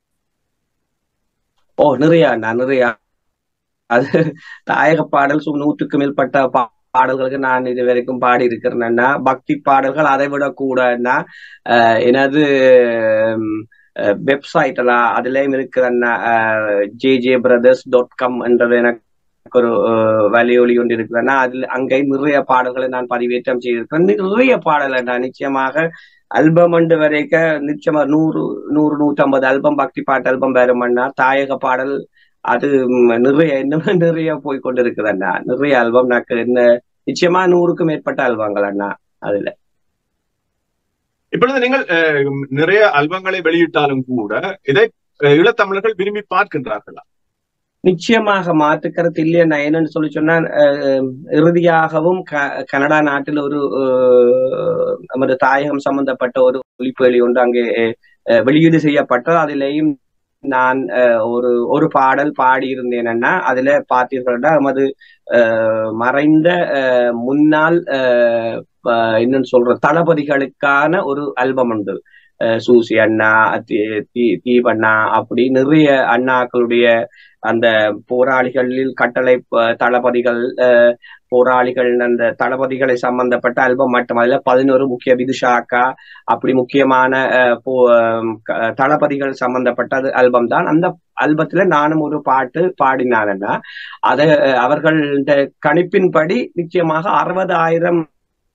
ஓ நிறைய அண்ணா நிறைய அது தாயக பாடல் சும் நூற்றுக்கு மேற்பட்ட பா- பாடல்களுக்கு நான் இது வரைக்கும் பாடி இருக்கிறேன்னா பக்தி பாடல்கள் அதை விட கூடன்னா அஹ், எனது வெப்சைட் எல்லாம் அதுலயும் இருக்கிறன்னா J J brothers dot com என்றது எனக்கு ஒரு அஹ், வலையொலி ஒன்று இருக்குதுன்னா அதுல அங்கே நிறைய பாடல்களை நான் பதிவேற்றம் செய்திருக்கிறேன் நிறைய பாடல் நான் நிச்சயமாக ஆல்பம் அண்டு வரைக்க நிச்சயமா நூறு நூறு நூற்றம்பது ஆல்பம் பக்தி பாட்டு ஆல்பம் வருமண்ணா தாயக பாடல் அது ம், நிறைய இன்னும் நிறைய போய் கொண்டிருக்குது அண்ணா நிறைய ஆல்பம் எனக்கு என்ன நிச்சயமா நூறுக்கும் மேற்பட்ட ஆல்பங்கள் அண்ணா அதுல இப்பொழுது நீங்கள் அஹ், நிறைய ஆல்பங்களை வெளியிட்டாலும் கூட இதை அஹ், ஈழத்தமிழர்கள் விரும்பி பார்க்கின்றார்களா நிச்சயமாக மாற்றுக்கருத்து இல்லையா நான் என்னன்னு சொல்லி சொன்னா அஹ், இறுதியாகவும் க- கனடா நாட்டில் ஒரு அஹ், நமது தாயகம் சம்பந்தப்பட்ட ஒரு ஒலிப்பேழி ஒன்று அங்கே அஹ், வெளியீடு செய்யப்பட்டது அதிலேயும் நான் அஹ், ஒரு ஒரு பாடல் பாடியிருந்தேன்னா அதுல பார்த்தீர்கள்னா நமது அஹ், மறைந்த அஹ், முன்னாள் அஹ், அஹ், என்னன்னு சொல்ற தளபதிகளுக்கான ஒரு ஆல்பம் உண்டு அஹ் சூசி அண்ணா தி- தி- தீபண்ணா அப்படி நிறைய அண்ணாக்களுடைய அந்த போராளிகளில் கட்டளை ப- தளபதிகள் அஹ், போராளிகள் அந்த தளபதிகளை சம்பந்தப்பட்ட ஆல்பம் மட்டும் அதுல பதினோரு முக்கிய விதுஷாக்கா அப்படி முக்கியமான அஹ், போ- அஹ், க- தளபதிகள் சம்பந்தப்பட்ட அது ஆல்பம் தான் அந்த ஆல்பத்துல நானும் ஒரு பாட்டு பாடினாருன்னா அத அஹ், அவர்கள்ட கணிப்பின்படி நிச்சயமாக அறுபதாயிரம்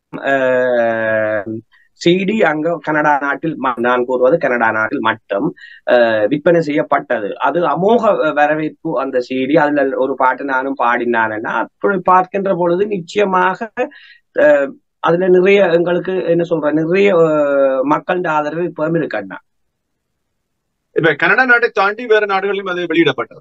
சிடி அங்க கனடா நாட்டில் ம- நான் கூறுவது கனடா நாட்டில் மட்டும் அஹ், விற்பனை செய்யப்பட்டது அது அமோக வரவேற்பு அந்த சிடி அதுல ஒரு பாட்டு நானும் பாடினானேன்னா அப்படி பார்க்கின்ற பொழுது நிச்சயமாக அஹ், அதுல நிறைய எங்களுக்கு என்ன சொல்ற நிறைய அஹ், மக்களின் ஆதரவு இப்பவும் இருக்கண்ணா இப்ப கனடா நாட்டை தாண்டி வேற நாடுகளிலும் அது வெளியிடப்பட்டதா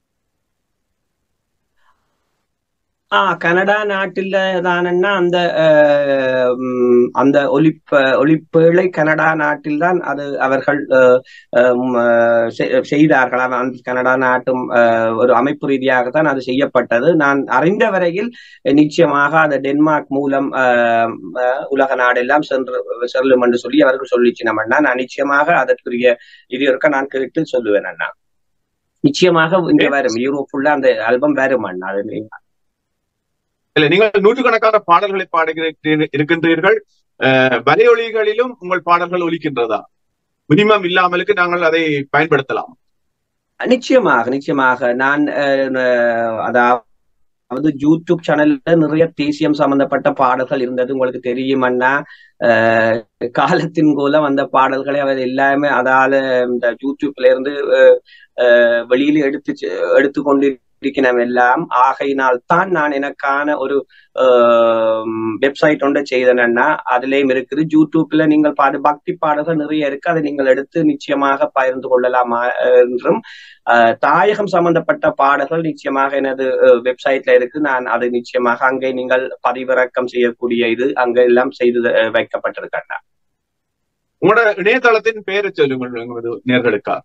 ஆ கனடா நாட்டில தானன்னா அந்த அஹ், ம், அந்த ஒலிப்ப ஒலிப்பேழை கனடா நாட்டில் தான் அது அவர்கள் அஹ், அஹ், ம், அஹ், செ- செய்தார்கள் அவ- அந்த கனடா நாட்டும் அஹ், ஒரு அமைப்பு ரீதியாகத்தான் அது செய்யப்பட்டது நான் அறிந்த வரையில் நிச்சயமாக அது டென்மார்க் மூலம் அஹ், அஹ், உலக நாடெல்லாம் சென்று செல்லும் என்று சொல்லி அவர்கள் சொல்லிச்சினமண்ணா நான் நிச்சயமாக அதற்குரிய இது இருக்க நான் கேட்டு சொல்லுவேன் அண்ணா நிச்சயமாக இங்க வரும் யூரோப் ஃபுல்லா அந்த ஆல்பம் வரும் அண்ணா அது இல்ல நீங்கள் நூற்றுக்கணக்கான பாடல்களை பாடுகிறீர்கள் இருக்கின்றீர்கள் அஹ், வலையொலிகளிலும் உங்கள் பாடல்கள் ஒலிக்கின்றதா மினிமம் இல்லாமலுக்கு நாங்கள் அதை பயன்படுத்தலாம் நிச்சயமாக நிச்சயமாக நான் அஹ், அஹ், அதாவது யூடியூப் சேனல்ல நிறைய தேசியம் சம்பந்தப்பட்ட பாடல்கள் இருந்தது உங்களுக்கு தெரியும் அண்ணா அஹ், காலத்தின் மூலம் அந்த பாடல்களை அவர் எல்லாமே அதால இந்த யூடியூப்ல இருந்து அஹ், அஹ், வெளியில எடுத்து செ- எடுத்து கொண்டிருக்கிறோம் எல்லாம் ஆகையினால் தான் நான் எனக்கான ஒரு வெப்சைட் ஒன்றை செய்தேன்னா அதுலயும் இருக்குது யூடியூப்ல நீங்கள் பாடு பக்தி பாடல்கள் நிறைய இருக்கு அதை நீங்கள் எடுத்து நிச்சயமாக பகிர்ந்து கொள்ளலாம் அஹ், என்றும் அஹ், தாயகம் சம்பந்தப்பட்ட பாடல்கள் நிச்சயமாக எனது வெப்சைட்ல இருக்கு நான் அது நிச்சயமாக அங்கே நீங்கள் பதிவிறக்கம் செய்யக்கூடிய இது அங்க எல்லாம் செய்து அஹ், வைக்கப்பட்டிருக்கேன் உங்களோட இணையதளத்தின் பெயரை சொல்லுங்கள் எங்களது நேர்களுக்காக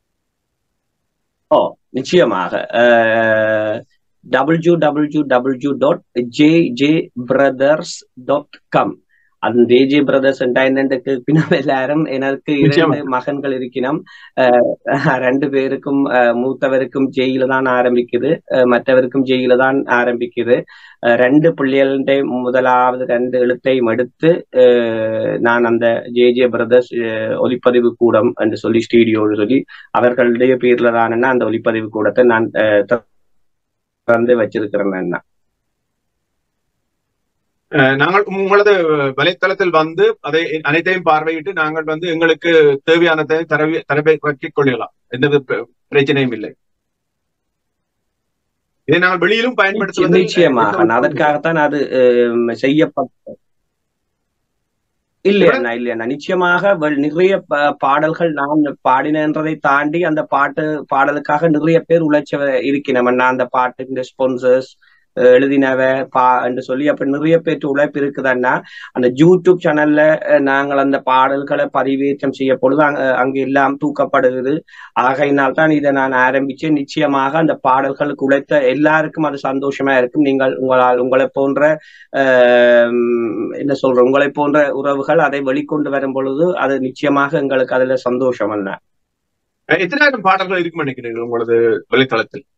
ஓ நிச்சயமாக W W W dot J J brothers dot com அந்த ஜே பிரதர்ஸ் என்னக்கு பின்னம் எல்லாரும் எனக்கு நிச்சயமா. இரண்டு மகன்கள் இருக்கணும் அஹ், ரெண்டு பேருக்கும் அஹ், மூத்தவருக்கும் ஜெயில தான் ஆரம்பிக்குது அஹ், மற்றவருக்கும் ஜெயில தான் ஆரம்பிக்குது அஹ், ரெண்டு பிள்ளைகளுடைய முதலாவது ரெண்டு எழுத்தையும் எடுத்து அஹ், நான் அந்த ஜே ஜே பிரதர்ஸ் ஒலிப்பதிவு கூடம் என்று சொல்லி ஸ்டூடியோன்னு சொல்லி அவர்களுடைய பேர்ல தானே அந்த ஒலிப்பதிவு கூடத்தை நான் அஹ், திறந்து வச்சிருக்கிறேன் என்ன அஹ், நாங்கள் உங்களது வலைத்தளத்தில் வந்து அதை அனைத்தையும் பார்வையிட்டு நாங்கள் வந்து எங்களுக்கு தேவையானதை தரவி தரவைக் கொள்ளலாம் எந்த வித பிரச்சனையும் இல்லை இதை நாங்கள் வெளியிலும் பயன்படுத்துவது நிச்சயமாக அதற்காகத்தான் அது அஹ், செய்யப்பட்ட இல்ல அண்ணா இல்ல அண்ணா நிச்சயமாக வெள்- நிறைய ப- பாடல்கள் நான் பாடினன்றதை தாண்டி அந்த பாட்டு பாடலுக்காக நிறைய பேர் உழைச்ச இருக்கிறோம் அண்ணா அந்த பாட்டுக்கு ஸ்பான்சர்ஸ் எழுதினவ பா என்று சொல்லி அப்ப நிறைய பேருக்கு உழைப்பு இருக்குதுன்னா அந்த யூடியூப் சேனல்ல அஹ், நாங்கள் அந்த பாடல்களை பதிவேற்றம் செய்ய பொழுது அங்க அங்க எல்லாம் தூக்கப்படுகிறது ஆகையினால் தான் இதை நான் ஆரம்பிச்சேன் நிச்சயமாக அந்த பாடல்களுக்கு உழைத்த எல்லாருக்கும் அது சந்தோஷமா இருக்கும் நீங்கள் உங்களால் உங்களை போன்ற ஆஹ் என்ன சொல்ற உங்களை போன்ற உறவுகள் அதை வெளிக்கொண்டு வரும் பொழுது அது நிச்சயமாக எங்களுக்கு அதுல சந்தோஷம் அல்ல அஹ், எத்தனாயிரம் பாடல்கள் இருக்கும் நினைக்கிறீர்கள் உங்களது வலைத்தளத்தில்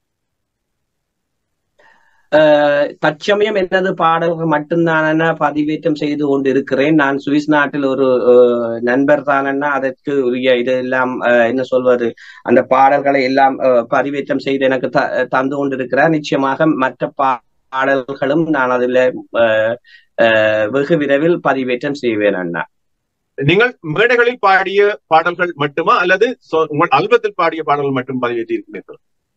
ஆஹ் தற்சமயம் எனது பாடல்கள் மட்டும்தானன்னா பதிவேற்றம் செய்து கொண்டு இருக்கிறேன் நான் சுவிஸ் நாட்டில் ஒரு ஆஹ், நண்பர் தானன்னா அதற்கு உரிய இதெல்லாம் ஆஹ், என்ன சொல்வது அந்த பாடல்களை எல்லாம் ஆஹ், பதிவேற்றம் செய்து எனக்கு த தந்து கொண்டிருக்கிறார் நிச்சயமாக மற்ற பா- பாடல்களும் நான் அதுல ஆஹ், ஆஹ், வெகு விரைவில் பதிவேற்றம் செய்வேன் அண்ணா நீங்கள் மேடைகளில் பாடிய பாடல்கள் மட்டுமா அல்லது சொ- உங்கள் ஆல்பத்தில் பாடிய பாடல்கள் மட்டும் பதிவேற்றி இருக்கிறீர்கள்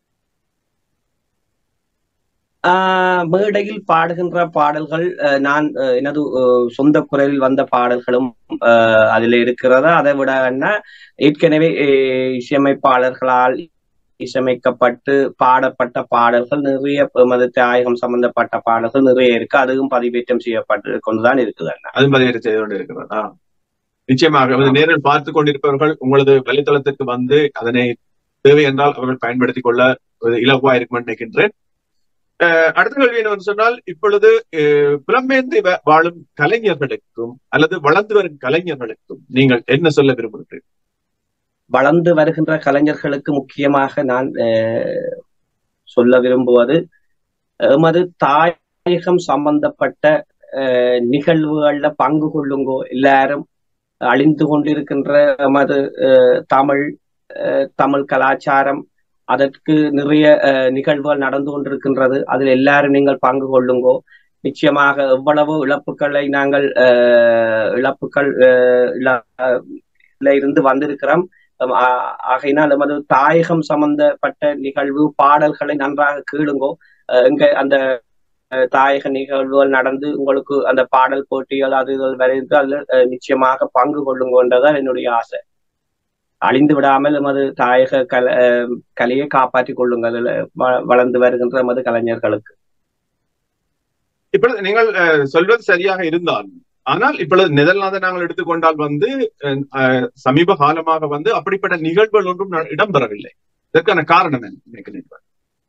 ஆஹ் மேடையில் பாடுகின்ற பாடல்கள் ஆஹ் நான் ஆஹ் எனது ஆஹ் சொந்த குரலில் வந்த பாடல்களும் ஆஹ் அதுல இருக்கிறதா அதை விட என்ன ஏற்கனவே ஆஹ் இசையமைப்பாளர்களால் இசையமைக்கப்பட்டு பாடப்பட்ட பாடல்கள் நிறைய எமது தாயகம் சம்பந்தப்பட்ட பாடல்கள் நிறைய இருக்கு அதுவும் பதிவேற்றம் செய்யப்பட்டு கொண்டுதான் இருக்குது அண்ணா அது பதிவேற்றம் செய்து கொண்டு இருக்கிறதா நிச்சயமாக அது நேரில் பார்த்து கொண்டிருப்பவர்கள் உங்களது வலைத்தளத்திற்கு வந்து அதனை தேவை என்றால் அவர்கள் பயன்படுத்திக் கொள்ள ஒரு இலகுவா இருக்கும் நினைக்கின்றேன் அஹ் அடுத்த கேள்வி என்னவென்று சொன்னால் இப்பொழுது அஹ் புலம்பெயர்ந்து வ- வாழும் கலைஞர்களுக்கும் அல்லது வளர்ந்து வரும் கலைஞர்களுக்கும் நீங்கள் என்ன சொல்ல விரும்புகிறீர்கள் வளர்ந்து வருகின்ற கலைஞர்களுக்கு முக்கியமாக நான் அஹ், சொல்ல விரும்புவது எமது தாயகம் சம்பந்தப்பட்ட அஹ், நிகழ்வுகள்ல பங்கு கொள்ளுங்கோ எல்லாரும் அழிந்து கொண்டிருக்கின்ற எமது அஹ், தமிழ் அஹ், தமிழ் கலாச்சாரம் அதற்கு நிறைய அஹ், நிகழ்வுகள் நடந்து கொண்டிருக்கின்றது அதில் எல்லாரும் நீங்கள் பங்கு கொள்ளுங்கோ நிச்சயமாக எவ்வளவு இழப்புகளை நாங்கள் அஹ், இழப்புகள் அஹ், இழ- ல இருந்து வந்திருக்கிறோம் ஆ- ஆகையினால் நமது தாயகம் சம்பந்தப்பட்ட நிகழ்வு பாடல்களை நன்றாக கேளுங்கோ அஹ் எங்க அந்த அஹ், தாயக நிகழ்வுகள் நடந்து உங்களுக்கு அந்த பாடல் போட்டிகள் அது இதுகள் வரைந்து அதில் அஹ், நிச்சயமாக பங்கு கொள்ளுங்கன்றதான் என்னுடைய ஆசை அழிந்து விடாமல் நமது தாயக கல அஹ், கலையை காப்பாற்றிக் கொள்ளுங்கள் அதுல வ- வளர்ந்து வருகின்ற நமது கலைஞர்களுக்கு இப்பொழுது நீங்கள் அஹ், சொல்வது சரியாக இருந்தாலும் ஆனால் இப்பொழுது நெதர்லாந்தை நாங்கள் எடுத்துக்கொண்டால் வந்து அஹ், அஹ், சமீப காலமாக வந்து அப்படிப்பட்ட நிகழ்வுகள் ஒன்றும் ந- இடம்பெறவில்லை இதற்கான காரணம் என்ன நினைக்கிறீர்கள்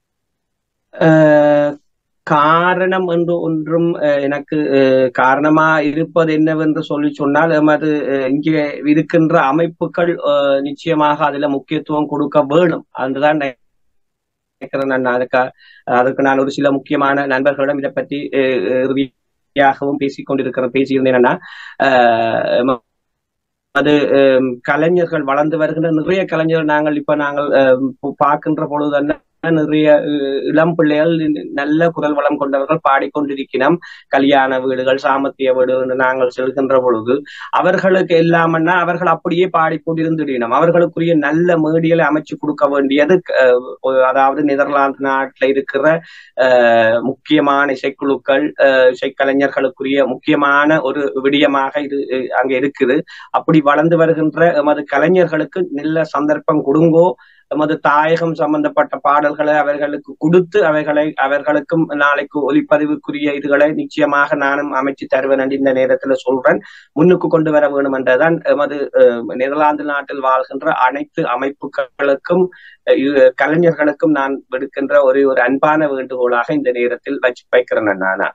அஹ் காரணம் என்று ஒன்றும் அஹ், எனக்கு அஹ், காரணமா இருப்பது என்னவென்று சொல்லி சொன்னால் எமது அஹ், இங்கே இருக்கின்ற அமைப்புகள் அஹ், நிச்சயமாக அதுல முக்கியத்துவம் கொடுக்க வேணும் அதுதான் நினைக்கிறேன் நான் அதுக்கு அதுக்கு நான் ஒரு சில முக்கியமான நண்பர்களிடம் இதை பற்றி அஹ், அஹ், இறுதியாகவும் பேசிக் கொண்டிருக்கிற பேசியிருந்தேன் என்னன்னா அஹ், அது அஹ், கலைஞர்கள் வளர்ந்து வருகின்ற நிறைய கலைஞர்கள் நாங்கள் இப்ப நாங்கள் அஹ், பார்க்கின்ற பொழுது நிறைய அஹ், இளம் பிள்ளைகள் நல்ல குரல் வளம் கொண்டவர்கள் பாடிக்கொண்டிருக்கிறோம் கல்யாண வீடுகள் சாமத்திய வீடு என்று நாங்கள் செல்கின்ற பொழுது அவர்களுக்கு எல்லாமன்னா அவர்கள் அப்படியே பாடிக்கொண்டிருந்துடணும் அவர்களுக்குரிய நல்ல மேடிகளை அமைச்சு கொடுக்க வேண்டியது அஹ், அதாவது நெதர்லாந்து நாட்டில் இருக்கிற அஹ், முக்கியமான இசைக்குழுக்கள் அஹ், இசைக்கலைஞர்களுக்குரிய முக்கியமான ஒரு விடயமாக இது அஹ், அங்க இருக்குது அப்படி வளர்ந்து வருகின்ற எமது கலைஞர்களுக்கு நல்ல சந்தர்ப்பம் கொடுங்கோ எமது தாயகம் சம்பந்தப்பட்ட பாடல்களை அவர்களுக்கு கொடுத்து அவைகளை அவர்களுக்கும் நாளைக்கு ஒலிப்பதிவுக்குரிய இதுகளை நிச்சயமாக நானும் அமைச்சு தருவேன் என்று இந்த நேரத்துல சொல்றேன் முன்னுக்கு கொண்டு வர வேண்டும் என்றுதான் எமது அஹ், நெதர்லாந்து நாட்டில் வாழ்கின்ற அனைத்து அமைப்புகளுக்கும் அஹ், இ- கலைஞர்களுக்கும் நான் விடுக்கின்ற ஒரு ஒரு அன்பான வேண்டுகோளாக இந்த நேரத்தில் வச்சு வைக்கிறேன் நானா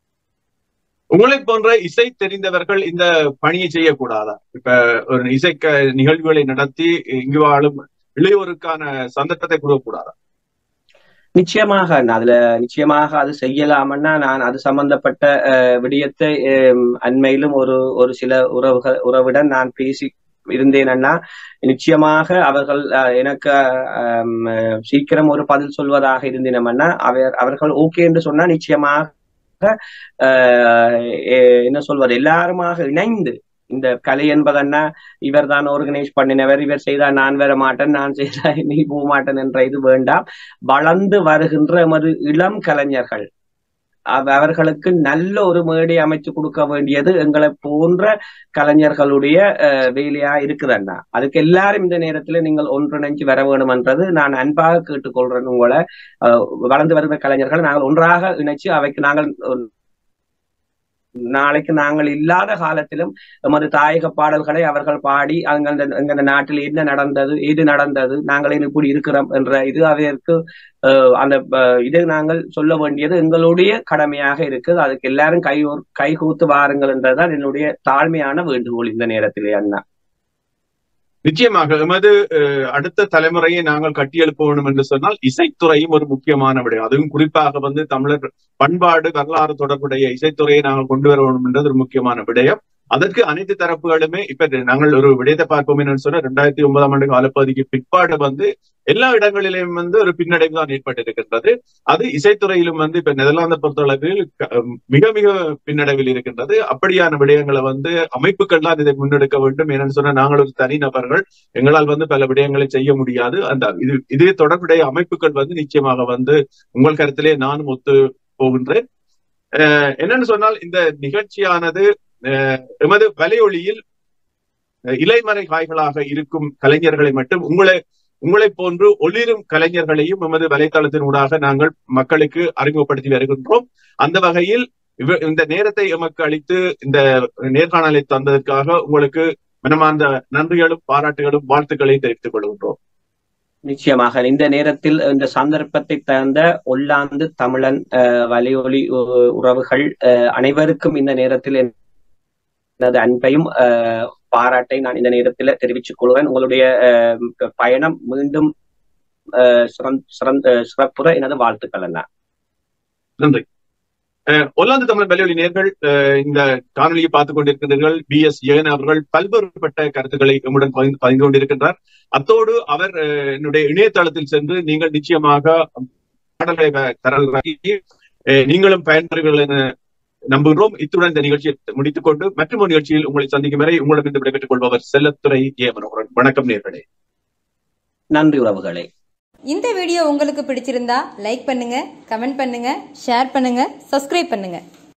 உங்களை போன்ற இசை தெரிந்தவர்கள் இந்த பணியை செய்யக்கூடாதா இப்ப ஒரு இசை க- நிகழ்வுகளை நடத்தி இங்கு வாழும் இளையோருக்கான சந்தர்ப்பத்தை கொடுக்கக்கூடாதா நிச்சயமாக அதுல நிச்சயமாக அது செய்யலாமன்னா நான் அது சம்பந்தப்பட்ட அஹ், விடயத்தை அஹ், அண்மையிலும் ஒரு ஒரு சில உறவுகள் உறவுடன் நான் பேசி இருந்தேனன்னா நிச்சயமாக அவர்கள் அஹ், எனக்கு அஹ், அஹ், சீக்கிரம் ஒரு பதில் சொல்வதாக இருந்தேனம்னா அவர் அவர்கள் ஓகே என்று சொன்னா நிச்சயமாக அஹ், எ- என்ன சொல்வது எல்லாருமாக இணைந்து இந்த கலை என்பதன்னா இவர் தான் ஆர்கனைஸ் பண்ணினவர் இவர் செய்தா நான் வர மாட்டேன் நான் செய்தா நீ போக மாட்டேன் என்ற இது வேண்டாம் வளர்ந்து வருகின்ற எமது இளம் கலைஞர்கள் அவ- அவர்களுக்கு நல்ல ஒரு மேடை அமைச்சு கொடுக்க வேண்டியது எங்களை போன்ற கலைஞர்களுடைய அஹ், வேலையா இருக்குதண்ணா அதுக்கு எல்லாரும் இந்த நேரத்துல நீங்கள் ஒன்றிணைஞ்சு வர வேணும் என்றது நான் அன்பாக கேட்டுக்கொள்றேன் உங்களை அஹ், வளர்ந்து வருகிற கலைஞர்கள் நாங்கள் ஒன்றாக இணைச்சு அவைக்கு நாங்கள் ஒரு- நாளைக்கு நாங்கள் இல்லாத காலத்திலும் எமது தாயக பாடல்களை அவர்கள் பாடி அங்க அந்த அங்க அந்த நாட்டில் என்ன நடந்தது எது நடந்தது நாங்கள் இன்னும் இப்படி இருக்கிறோம் என்ற இது அதற்கு அஹ், அந்த அஹ், இது நாங்கள் சொல்ல வேண்டியது எங்களுடைய கடமையாக இருக்குது அதுக்கு எல்லாரும் கை கைகூத்து வாருங்கள் என்றதுதான் என்னுடைய தாழ்மையான வேண்டுகோள் இந்த நேரத்திலே அண்ணா நிச்சயமாக எமது அஹ், அடுத்த தலைமுறையை நாங்கள் கட்டியெழுப்ப வேண்டும் என்று சொன்னால் இசைத்துறையும் ஒரு முக்கியமான விடயம் அதுவும் குறிப்பாக வந்து தமிழர் பண்பாடு வரலாறு தொடர்புடைய இசைத்துறையை நாங்கள் கொண்டு வர வேண்டும் என்றது ஒரு முக்கியமான விடயம் அதற்கு அனைத்து தரப்புகளுமே இப்ப நாங்கள் ஒரு விடயத்தை பார்ப்போம் என்னன்னு சொன்னா ரெண்டாயிரத்தி ஒன்பதாம் ஆண்டு காலப்பகுதிக்கு பிற்பாடு வந்து எல்லா இடங்களிலும் வந்து ஒரு பின்னடைவு தான் ஏற்பட்டிருக்கின்றது அது இசைத்துறையிலும் வந்து இப்ப நெதர்லாந்தை பொறுத்தளவில் க- மிக மிக பின்னடைவில் இருக்கின்றது அப்படியான விடயங்களை வந்து அமைப்புகள் தான் இதை முன்னெடுக்க வேண்டும் ஏன்னு சொன்னா நாங்கள் ஒரு தனிநபர்கள் எங்களால் வந்து பல விடயங்களை செய்ய முடியாது அந்த இது இதே தொடர்புடைய அமைப்புகள் வந்து நிச்சயமாக வந்து உங்கள் கருத்திலே நானும் ஒத்து போகின்றேன் அஹ் என்னன்னு சொன்னால் இந்த நிகழ்ச்சியானது அஹ் எமது வலையொலியில் அஹ் இலைமறை காய்களாக இருக்கும் கலைஞர்களை மட்டும் உங்களை உங்களை போன்று ஒளிரும் கலைஞர்களையும் எமது வலைத்தளத்தின் ஊடாக நாங்கள் மக்களுக்கு அறிமுகப்படுத்தி வருகின்றோம் அந்த வகையில் இவ- இந்த நேரத்தை எமக்கு அளித்து இந்த நேர்காணலை தந்ததற்காக உங்களுக்கு மனமார்ந்த நன்றிகளும் பாராட்டுகளும் வாழ்த்துக்களையும் தெரிவித்துக் கொள்கின்றோம் நிச்சயமாக இந்த நேரத்தில் இந்த சந்தர்ப்பத்தை தகுந்த ஒல்லாந்து தமிழன் அஹ், வலையொலி உ- உறவுகள் அஹ், அனைவருக்கும் இந்த நேரத்தில் எனது அன்பையும் அஹ், பாராட்டை நான் இந்த நேரத்தில் தெரிவித்துக் கொள்வேன் உங்களுடைய அஹ், பயணம் மீண்டும் அஹ், சிறந்த சிறந்த சிறப்புற எனது வாழ்த்துக்கள் என்ன நன்றி அஹ், ஒல்லாந்து தமிழ் வலையொலி நேர்கள் அஹ், இந்த காணொலியை பார்த்துக் கொண்டிருக்கின்றீர்கள் பி எஸ் ஜெகன் அவர்கள் பல்வேறுபட்ட கருத்துக்களை நம்முடன் பகிர்ந்து பகிர்ந்து கொண்டிருக்கின்றார் அத்தோடு அவர் அஹ், என்னுடைய இணையதளத்தில் சென்று நீங்கள் நிச்சயமாக பாடல்களை வ- தரவிறக்கி, அஹ், நீங்களும் பயன்பெறுவீர்கள் என நம்புகிறோம் இத்துடன் இந்த நிகழ்ச்சியை முடித்துக் கொண்டு மற்றும் நிகழ்ச்சியில் உங்களை சந்திக்கும் வரை உங்களிடம் விடைபெற்றுக் கொள்பவர் செல்லத்துறை ஏ மனோகரன் வணக்கம் நேர்களே நன்றி உறவுகளே இந்த வீடியோ உங்களுக்கு பிடிச்சிருந்தா லைக் பண்ணுங்க கமெண்ட் பண்ணுங்க ஷேர் பண்ணுங்க சப்ஸ்கிரைப் பண்ணுங்க